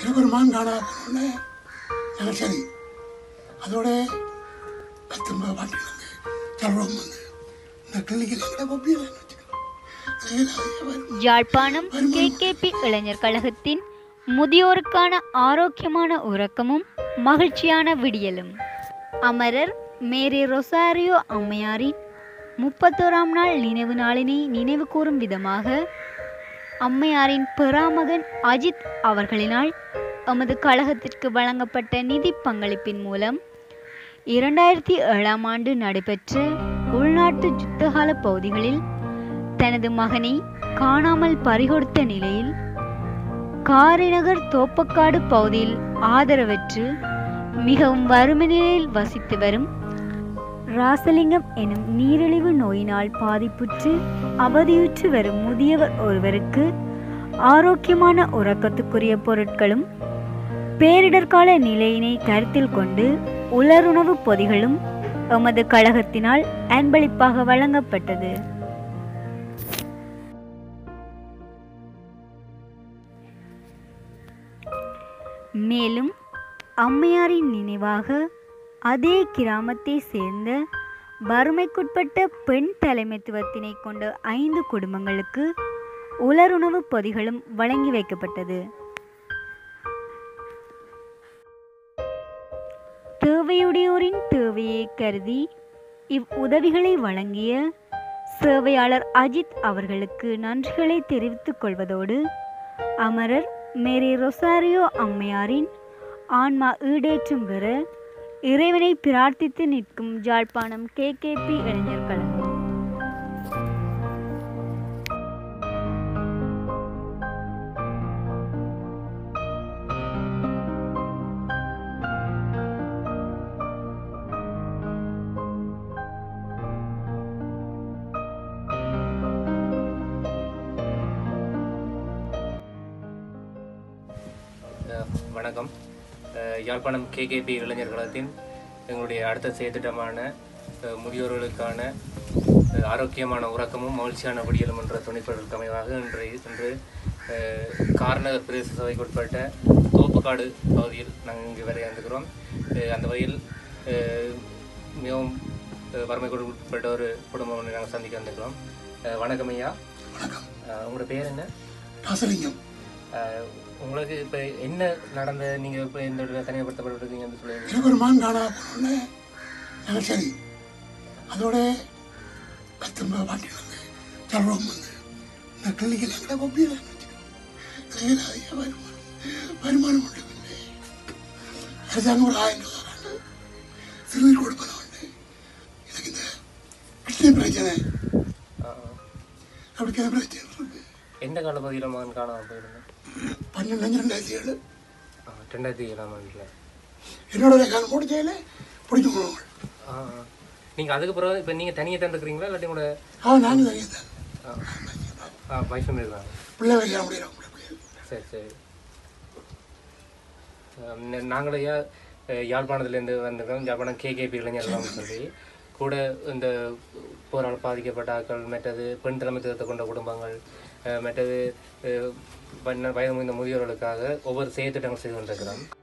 சிவபெருமான் காணா போனோடனே நாங்கள் சரி அதோட பத்தொன்பது பாட்டு வந்து சர்வம் வந்து இந்த கிளினிக்கில் எங்கட பப்பியில் வச்சுக்கணும் யாழ்ப்பாணம் கேகேபி இளைஞர் கழகத்தின் முதியோருக்கான ஆரோக்கியமான உறக்கமும் மகிழ்ச்சியான விடியலும் அமரர் மேரி ரொசாரியோ அம்மையாரின் முப்பத்தோராம் நாள் நினைவு நாளினை நினைவு கூறும் விதமாக அம்மையாரின் பெறாமகன் அஜித் அவர்களினால் எமது கழகத்திற்கு வழங்கப்பட்ட நிதி பங்களிப்பின் மூலம் இரண்டாயிரத்தி ஏழாம் ஆண்டு நடைபெற்ற உள்நாட்டு யுத்தகால பகுதிகளில் தனது மகனை காணாமல் பறிகொடுத்த நிலையில் காரிநகர் தோப்பக்காடு பகுதியில் ஆதரவற்று மிகவும் வறுமை நிலையில் வசித்து வரும் ராசலிங்கம் எனும் நீரிழிவு நோயினால் பாதிப்புற்று அவதியுற்று வரும் முதியவர் ஒருவருக்கு ஆரோக்கியமான உறக்கத்துக்குரிய பொருட்களும் பேரிடர்கால நிலையினை கருத்தில் கொண்டு உலருணவு பொதிகளும் எமது கழகத்தினால் அன்பளிப்பாக வழங்கப்பட்டது மேலும் அம்மையாரின் நினைவாக அதே கிராமத்தை சேர்ந்த வறுமைக்குட்பட்ட பெண் தலைமைத்துவத்தினை கொண்ட ஐந்து குடும்பங்களுக்கு உலருணவு பொதிகளும் வழங்கி வைக்கப்பட்டது தேவையுடையோரின் தேவையை கருதி இவ் உதவிகளை வழங்கிய சேவையாளர் அஜித் அவர்களுக்கு நன்றிகளை தெரிவித்துக் கொள்வதோடு அமரர் மேரி ரொசாரியோ அம்மையாரின் ஆன்மா ஈடேற்றம் பெற இறைவனை பிரார்த்தித்து நிற்கும் ஜாழ்ப்பாணம் கேகேபி இளைஞர் கழகம் அஹ் வணக்கம் அஹ் யாழ்ப்பாணம் கேகேபி இளைஞர் கழகத்தின் எங்களுடைய அடுத்த செயற்திட்டமான அஹ் முதியோர்களுக்கான அஹ் ஆரோக்கியமான உறக்கமும் மகிழ்ச்சியான விடியலும் என்ற துணைப்பொருளுக்கு அமைவாக இன்று இன்று அஹ் கார்நகர் பிரதேச சபைக்கு உட்பட்ட தோப்புக்காடு பகுதியில் நாங்கள் இங்கு வரை வந்துக்கிறோம் அஹ் அந்த வகையில் அஹ் மிகவும் அஹ் வறுமைக்கு உட்பட்ட ஒரு குடும்பம் ஒன்று நாங்கள் சந்திக்க வந்திருக்கிறோம் அஹ் வணக்கம் ஐயா வணக்கம் அஹ் உங்களோட பேர் என்ன ராசலிங்கம் ஆஹ் உங்களுக்கு இப்போ என்ன நடந்த நீங்கள் இப்போ இந்த இடத்துல தனிமைப்படுத்தப்பட்டிருக்கீங்கன்னு சொல்லுங்க சிவபெருமான் காணா போனோடனே நாங்கள் சரி அதோட பத்தொன்பது பாட்டு வந்து சர்வம் வந்து இந்த கிளினிக்கில் எங்கட பப்பியில் வச்சுக்கணும் அதிக வருமானம் வருமானம் உண்டு இல்லை அரசாங்கம் ஒரு ஆயிரம் ரூபா தராங்க சிறுநீர் கொடுப்பதை உண்டு எனக்கு இந்த கிட்னி பிரச்சனை ஆஹ் அப்படி பிரச்சனை இருக்கு எந்த காலப்பகுதியில் மகன் காணாமல் போயிருந்தேன் பன்னெண்டு அஞ்சு ரெண்டாயிரத்தி ஏழு ஆஹ் ரெண்டாயிரத்தி ஏழாம் ஆண்டில் என்னோட ரெக்கார்டு முடிச்சதில் பிடிச்சி போனவங்க நீங்கள் அதுக்கு பிறகு இப்போ நீங்கள் தனியாக தான் இருக்கிறீங்களா இல்லாட்டி கூட அவன் நாங்கள் தனியாக தான் வைஃப் இருக்கிறாங்க பிள்ளை வைக்க முடியல சரி சரி ஆஹ் ந- நாங்களே யா- அஹ் யாழ்ப்பாணத்துலேருந்து வந்திருக்கோம் யாழ்ப்பாணம் கேகேபி இளைஞர்கள்னு சொல்லி கூட இந்த போரால் பாதிக்கப்பட்ட ஆட்கள் மற்றது பெண் தலைமைத்துவத்தை கொண்ட குடும்பங்கள் அஹ் மற்றது அஹ் வண்ண- வயது முதிர்ந்த முதியோர்களுக்காக ஒவ்வொரு செயற்திட்டங்கள் செய்து கொண்டிருக்கிறோம்